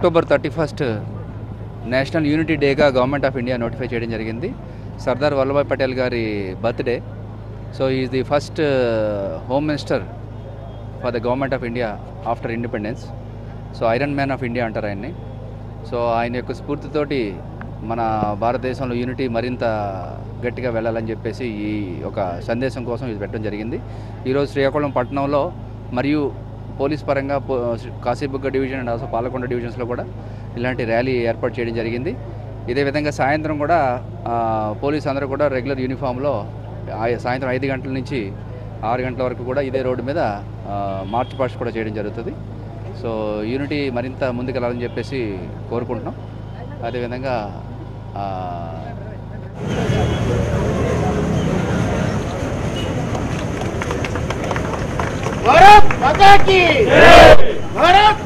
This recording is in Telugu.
October thirty first national unity డేగా గవర్నమెంట్ ఆఫ్ ఇండియా నోటిఫై చేయడం జరిగింది సర్దార్ వల్లభాయ్ పటేల్ గారి birthday so is the first home minister for the government of India after independence so iron man of India అంటారు ఆయన్ని సో ఆయన యొక్క స్ఫూర్తితోటి మన భారతదేశంలో యూనిటీ మరింత గట్టిగా వెళ్ళాలని చెప్పేసి ఈ ఒక సందేశం కోసం ఇది పెట్టడం జరిగింది ఈరోజు శ్రీకాకుళం పట్టణంలో మరియు పోలీస్ పరంగా పో- Kasibugga division and also Palakonda డివిజన్స్లో కూడా ఇలాంటి ర్యాలీ ఏర్పాటు చేయడం జరిగింది ఇదే విధంగా సాయంత్రం కూడా ఆ, పోలీస్ అందరూ కూడా రెగ్యులర్ యూనిఫామ్లో ఆ- సాయంత్రం ఐదు గంటల నుంచి ఆరు గంటల వరకు కూడా ఇదే రోడ్డు మీద ఆ, మార్చ్ పాస్ట్ కూడా చేయడం జరుగుతుంది సో యూనిటీ మరింత ముందుకెళ్ళాలని చెప్పేసి కోరుకుంటున్నాం అదేవిధంగా ఆ, भारत माता की भारत